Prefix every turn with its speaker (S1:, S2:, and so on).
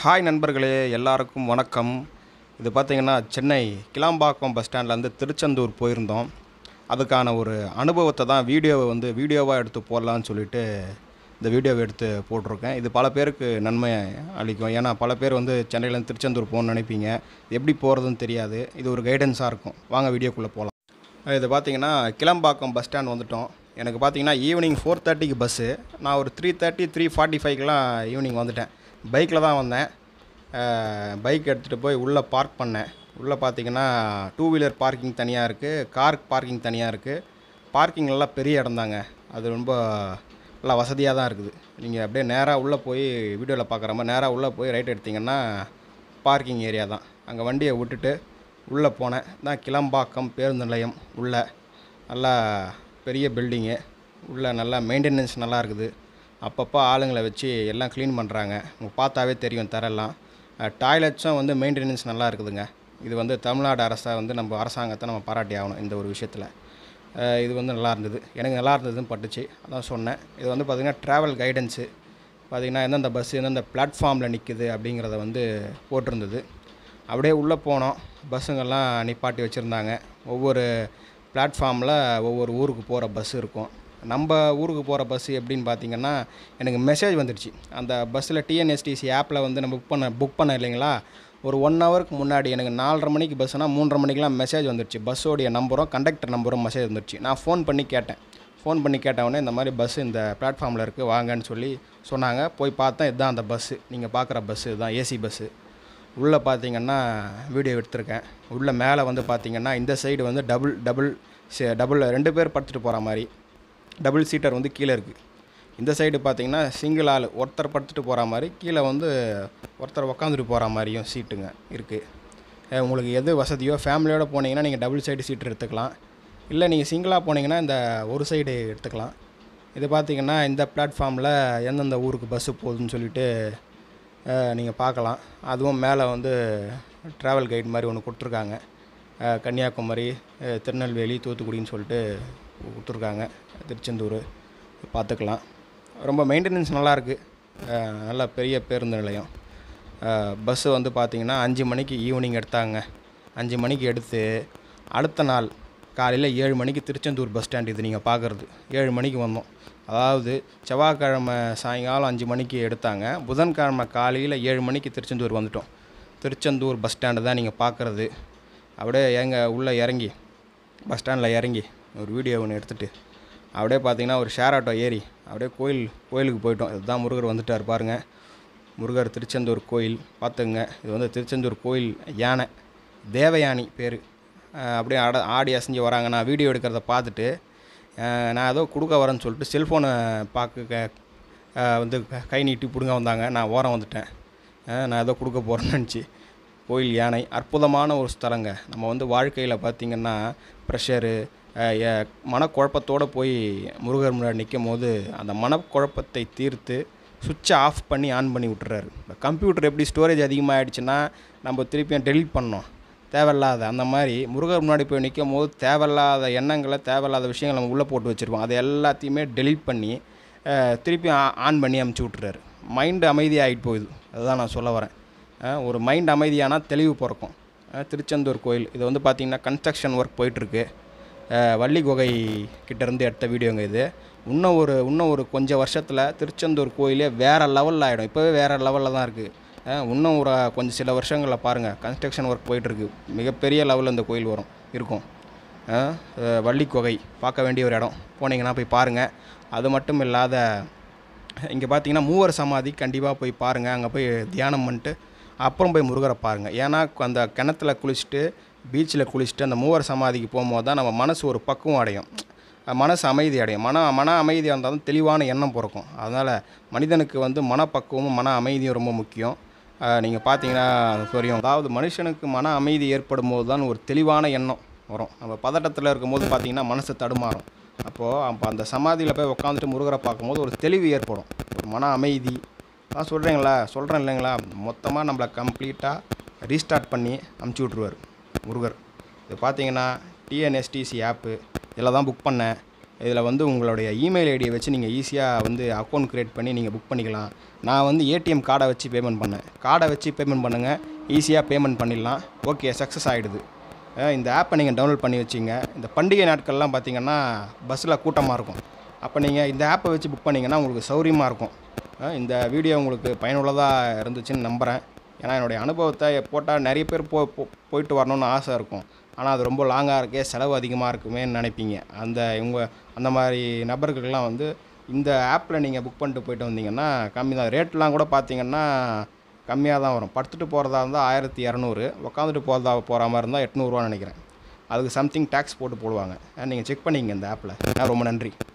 S1: hi நண்பர்களே எல்லாருக்கும் வணக்கம் இது பார்த்திங்கன்னா சென்னை கிளாம்பாக்கம் பஸ் ஸ்டாண்ட்லேருந்து திருச்செந்தூர் போயிருந்தோம் அதுக்கான ஒரு அனுபவத்தை தான் வீடியோவை வந்து வீடியோவாக எடுத்து போடலான்னு சொல்லிட்டு இந்த வீடியோவை எடுத்து போட்டிருக்கேன் இது பல பேருக்கு நன்மை அளிக்கும் ஏன்னா பல பேர் வந்து சென்னையிலேருந்து திருச்செந்தூர் போகணும்னு நினைப்பீங்க எப்படி போகிறதுன்னு தெரியாது இது ஒரு கைடன்ஸாக இருக்கும் வாங்க வீடியோக்குள்ளே போகலாம் இது பார்த்தீங்கன்னா கிளம்பாக்கம் பஸ் ஸ்டாண்ட் வந்துட்டோம் எனக்கு பார்த்தீங்கன்னா ஈவினிங் ஃபோர் தேர்ட்டிக்கு பஸ்ஸு நான் ஒரு த்ரீ தேர்ட்டி த்ரீ ஃபார்ட்டி ஃபைவ்க்கெலாம் ஈவினிங் வந்துட்டேன் பைக்கில் தான் வந்தேன் பைக் எடுத்துகிட்டு போய் உள்ளே பார்க் பண்ணேன் உள்ளே பார்த்தீங்கன்னா டூ வீலர் பார்க்கிங் தனியாக இருக்குது கார் பார்க்கிங் தனியாக இருக்குது பார்க்கிங் எல்லாம் பெரிய இடம் தாங்க அது ரொம்ப நல்லா வசதியாக தான் இருக்குது நீங்கள் அப்படியே நேராக உள்ளே போய் வீடியோவில் பார்க்குற மாதிரி நேராக உள்ளே போய் ரைட் எடுத்தீங்கன்னா பார்க்கிங் ஏரியா தான் அங்கே வண்டியை விட்டுட்டு உள்ளே போனேன் தான் கிளம்பாக்கம் பேருந்து நிலையம் உள்ளே நல்லா பெரிய பில்டிங்கு உள்ளே நல்லா மெயின்டெனன்ஸ் நல்லா இருக்குது அப்பப்போ ஆளுங்களை வச்சு எல்லாம் க்ளீன் பண்ணுறாங்க உங்களுக்கு பார்த்தாவே தெரியும் தரெல்லாம் டாய்லெட்ஸும் வந்து மெயின்டெனன்ஸ் நல்லா இருக்குதுங்க இது வந்து தமிழ்நாடு அரசை வந்து நம்ம அரசாங்கத்தை நம்ம பாராட்டி ஆகணும் இந்த ஒரு விஷயத்தில் அஹ் இது வந்து நல்லா இருந்தது எனக்கு நல்லா இருந்ததுன்னு பட்டுச்சு அதான் சொன்னேன் இது வந்து பார்த்திங்கன்னா ட்ராவல் கைடன்ஸு பார்த்திங்கன்னா எந்தெந்த பஸ் எந்தெந்த பிளாட்ஃபார்மில் நிற்குது அப்படிங்கிறத வந்து போட்டிருந்தது அப்படியே உள்ளே போனோம் பஸ்ஸுங்கெல்லாம் நிப்பாட்டி வச்சுருந்தாங்க ஒவ்வொரு பிளாட்ஃபார்மில் ஒவ்வொரு ஊருக்கு போகிற பஸ் இருக்கும் நம்ம ஊருக்கு போகிற பஸ் எப்படின்னு பார்த்தீங்கன்னா எனக்கு மெசேஜ் வந்துடுச்சு அந்த பஸ்ஸில் டிஎன்எஸ்டிசி ஆப்பில் வந்து நம்ம புக் பண்ண புக் பண்ண இல்லைங்களா ஒரு ஒன் ஹவருக்கு முன்னாடி எனக்கு நாலரை மணிக்கு பஸ்ஸுனா மூன்றரை மணிக்கெலாம் மெசேஜ் வந்துடுச்சு பஸ்ஸோடைய நம்பரும் கண்டக்டர் நம்பரும் மெசேஜ் வந்துடுச்சு நான் ஃபோன் பண்ணி கேட்டேன் ஃபோன் பண்ணி கேட்டவொடனே இந்த மாதிரி பஸ்ஸு இந்த பிளாட்ஃபார்மில் இருக்குது வாங்கன்னு சொல்லி சொன்னாங்க போய் பார்த்தேன் இதுதான் அந்த பஸ்ஸு நீங்கள் பார்க்குற பஸ்ஸு இதுதான் ஏசி பஸ்ஸு உள்ளே பார்த்தீங்கன்னா வீடியோ எடுத்திருக்கேன் உள்ளே மேலே வந்து பார்த்தீங்கன்னா இந்த சைடு வந்து டபுள் டபுள் டபுள் ரெண்டு பேர் படுத்துட்டு போகிற மாதிரி டபுள் சீட்டர் வந்து கீழே இருக்குது இந்த சைடு பார்த்தீங்கன்னா சிங்கிள் ஆள் ஒருத்தர் படுத்துட்டு போகிற மாதிரி கீழே வந்து ஒருத்தர் உக்காந்துட்டு போகிற மாதிரியும் சீட்டுங்க இருக்குது உங்களுக்கு எது வசதியோ ஃபேமிலியோடு போனீங்கன்னா நீங்கள் டபுள் சைடு சீட் எடுத்துக்கலாம் இல்லை நீங்கள் சிங்கிளாக போனீங்கன்னா இந்த ஒரு சைடு எடுத்துக்கலாம் இது பார்த்தீங்கன்னா இந்த பிளாட்ஃபார்மில் எந்தெந்த ஊருக்கு பஸ்ஸு போகுதுன்னு சொல்லிட்டு நீங்கள் பார்க்கலாம் அதுவும் மேலே வந்து ட்ராவல் கைட் மாதிரி ஒன்று கொடுத்துருக்காங்க அஹ், கன்னியாகுமரி அஹ், திருநெல்வேலி தூத்துக்குடின்னு சொல்லிட்டு கொடுத்துருக்காங்க திருச்செந்தூர் பார்த்துக்கலாம் ரொம்ப மெயின்டெனன்ஸ் நல்லாயிருக்கு நல்ல பெரிய பேருந்து நிலையம் பஸ்ஸு வந்து பார்த்திங்கன்னா அஞ்சு மணிக்கு ஈவினிங் எடுத்தாங்க அஞ்சு மணிக்கு எடுத்து அடுத்த நாள் காலையில் ஏழு மணிக்கு திருச்செந்தூர் பஸ் ஸ்டாண்ட் இது நீங்கள் பார்க்குறது ஏழு மணிக்கு வந்தோம் அதாவது செவ்வாய்க்கிழமை சாயங்காலம் அஞ்சு மணிக்கு எடுத்தாங்க புதன்கிழமை காலையில் ஏழு மணிக்கு திருச்செந்தூர் வந்துட்டோம் திருச்செந்தூர் பஸ் ஸ்டாண்டு தான் நீங்கள் பார்க்குறது அப்படியே எங்க உள்ளே இறங்கி பஸ் ஸ்டாண்டில் இறங்கி ஒரு வீடியோ ஒன்று எடுத்துகிட்டு அப்படியே பார்த்தீங்கன்னா ஒரு ஷேர் ஆட்டோ ஏறி அப்படியே கோயில் கோயிலுக்கு போயிட்டோம் இதுதான் முருகர் வந்துட்டார் பாருங்கள் முருகர் திருச்செந்தூர் கோயில் பார்த்துங்க இது வந்து திருச்செந்தூர் கோயில் யானை தேவயானி பேர் அப்படியே ஆட ஆடி அசைஞ்சு வராங்க நான் வீடியோ எடுக்கிறத பார்த்துட்டு அஹ், நான் ஏதோ கொடுக்க வரேன்னு சொல்லிட்டு செல்ஃபோனை பார்க்க க- அஹ், வந்து க- கை நீட்டி பிடுங்க வந்தாங்க நான் ஓரம் வந்துட்டேன் அஹ், நான் ஏதோ கொடுக்க போகிறேன்னு நினச்சி கோயில் யானை அற்புதமான ஒரு ஸ்தலங்க நம்ம வந்து வாழ்க்கையில் பார்த்திங்கன்னா ப்ரெஷரு மனக்குழப்பத்தோடு போய் முருகர் முன்னாடி நிற்கும் போது அந்த மனக்குழப்பத்தை தீர்த்து சுவிட்சை ஆஃப் பண்ணி ஆன் பண்ணி விட்டுறாரு இப்போ கம்ப்யூட்டர் எப்படி ஸ்டோரேஜ் அதிகமாகிடுச்சுன்னா நம்ம திருப்பியும் டெலீட் பண்ணோம் தேவையில்லாத அந்த மாதிரி முருகர் முன்னாடி போய் நிற்கும் போது தேவையில்லாத எண்ணங்களை தேவையில்லாத விஷயங்களை நம்ம உள்ளே போட்டு வச்சுருப்போம் அதை எல்லாத்தையுமே டெலீட் பண்ணி அஹ், திருப்பி ஆ- ஆன் பண்ணி அமுச்சு விட்டுறாரு மைண்டு அமைதியாகிட்டு போகுது அதுதான் நான் சொல்ல வரேன் அஹ், ஒரு மைண்ட் அமைதியானா தெளிவு பிறக்கும் அஹ், திருச்செந்தூர் கோயில் இது வந்து பார்த்திங்கன்னா கன்ஸ்ட்ரக்ஷன் ஒர்க் போயிட்டுருக்கு வள்ளி குகை கிட்டேருந்து எடுத்த வீடியோங்க இது இன்னும் ஒரு இன்னும் ஒரு கொஞ்சம் வருஷத்தில் திருச்செந்தூர் கோயிலே வேறு லெவலில் ஆகிடும் இப்போவே வேறு லெவலில் தான் இருக்குது இன்னும் ஒரு கொஞ்சம் சில வருஷங்களில் பாருங்கள் கன்ஸ்ட்ரக்ஷன் ஒர்க் போயிட்டுருக்கு மிகப்பெரிய லெவலில் இந்த கோயில் வரும் இருக்கும் அஹ், அஹ், வள்ளி குகை பார்க்க வேண்டிய ஒரு இடம் போனீங்கன்னா போய் பாருங்கள் அது மட்டும் இல்லாத இங்கே பார்த்தீங்கன்னா மூவர் சமாதி கண்டிப்பாக போய் பாருங்கள் அங்கே போய் தியானம் பண்ணிட்டு அப்புறம் போய் முருகரை பாருங்கள் ஏன்னா அந்த கிணத்துல குளிச்சுட்டு பீச்சில் குளிச்சுட்டு அந்த மூவர் சமாதிக்கு போகும்போது தான் நம்ம மனசு ஒரு பக்குவம் அடையும் மனசு அமைதி அடையும் மன மன அமைதியாக இருந்தால் தான் தெளிவான எண்ணம் பிறக்கும் அதனால் மனிதனுக்கு வந்து மனப்பக்குவமும் மன அமைதியும் ரொம்ப முக்கியம் நீங்கள் பார்த்தீங்கன்னா தெரியும் அதாவது மனுஷனுக்கு மன அமைதி ஏற்படும் போது தான் ஒரு தெளிவான எண்ணம் வரும் நம்ம பதட்டத்தில் இருக்கும்போது பார்த்தீங்கன்னா மனசு தடுமாறும் அப்போது அப்போ அந்த சமாதியில் போய் உட்காந்துட்டு முருகரை பார்க்கும்போது ஒரு தெளிவு ஏற்படும் ஒரு மன அமைதி அதான் சொல்கிறீங்களா சொல்கிறேன் இல்லைங்களா மொத்தமாக நம்மளை கம்ப்ளீட்டாக ரீஸ்டார்ட் பண்ணி அமுச்சு விட்ருவார் முருகர் இது பார்த்தீங்கன்னா டிஎன்எஸ்டிசி ஆப்பு இதில் தான் புக் பண்ணேன் இதில் வந்து உங்களுடைய இமெயில் ஐடியை வச்சு நீங்கள் ஈஸியாக வந்து அக்கௌண்ட் க்ரியேட் பண்ணி நீங்கள் புக் பண்ணிக்கலாம் நான் வந்து ஏடிஎம் கார்டை வச்சு பேமெண்ட் பண்ணேன் கார்டை வச்சு பேமெண்ட் பண்ணுங்கள் ஈஸியாக பேமெண்ட் பண்ணிடலாம் ஓகே சக்ஸஸ் ஆகிடுது அஹ் இந்த ஆப்பை நீங்கள் டவுன்லோட் பண்ணி வச்சிங்க இந்த பண்டிகை நாட்கள்லாம் பார்த்தீங்கன்னா பஸ்ஸில் கூட்டமாக இருக்கும் அப்போ நீங்கள் இந்த ஆப்பை வச்சு புக் பண்ணிங்கன்னா உங்களுக்கு சௌரியமாக இருக்கும் அஹ் இந்த வீடியோ உங்களுக்கு பயனுள்ளதாக இருந்துச்சுன்னு நம்புகிறேன் ஏன்னா என்னுடைய அனுபவத்தை போட்டால் நிறைய பேர் போ போ- போயிட்டு வரணும்னு ஆசை இருக்கும் ஆனால் அது ரொம்ப லாங்காக இருக்கே செலவு அதிகமாக இருக்குமேன்னு நினைப்பீங்க அந்த இவங்க அந்த மாதிரி நபர்களுக்கெல்லாம் வந்து இந்த ஆப்பில் நீங்கள் புக் பண்ணிட்டு போயிட்டு வந்தீங்கன்னா கம்மி தான் ரேட்லாம் கூட பார்த்தீங்கன்னா கம்மியாக தான் வரும் படுத்துட்டு போகிறதா இருந்தால் ஆயிரத்தி இரநூறு உட்காந்துட்டு போகிறதா போகிற மாதிரி இருந்தால் எட்நூறுவான்னு நினைக்கிறேன் அதுக்கு சம்திங் டேக்ஸ் போட்டு போடுவாங்க நீங்கள் செக் பண்ணிக்கங்க இந்த ஆப்பில் ரொம்ப நன்றி